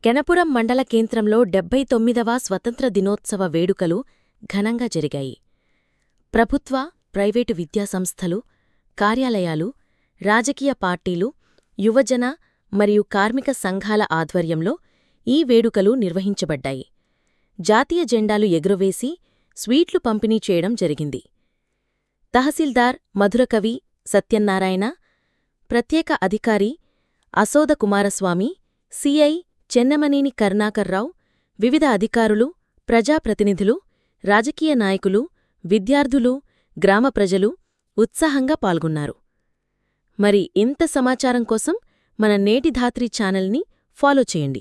కెనపురం మండల కేంద్రంలో డెబ్బై తొమ్మిదవ స్వతంత్ర దినోత్సవ వేడుకలు ఘనంగా జరిగాయి ప్రభుత్వ ప్రైవేటు విద్యాసంస్థలు కార్యాలయాలు రాజకీయ పార్టీలు యువజన మరియు కార్మిక సంఘాల ఆధ్వర్యంలో ఈ వేడుకలు నిర్వహించబడ్డాయి జాతీయ జెండాలు ఎగురవేసి స్వీట్లు పంపిణీ చేయడం జరిగింది తహసీల్దార్ మధురకవి సత్యన్నారాయణ ప్రత్యేక అధికారి అసోద కుమారస్వామి సిఐ చెన్నమనేని కరుణాకర్రావు వివిధ అధికారులు ప్రజాప్రతినిధులు రాజకీయ నాయకులు విద్యార్థులు గ్రామ ప్రజలు ఉత్సాహంగా పాల్గొన్నారు మరి ఇంత సమాచారం కోసం మన నేటి ధాత్రి ఛానల్ని ఫాలో చేయండి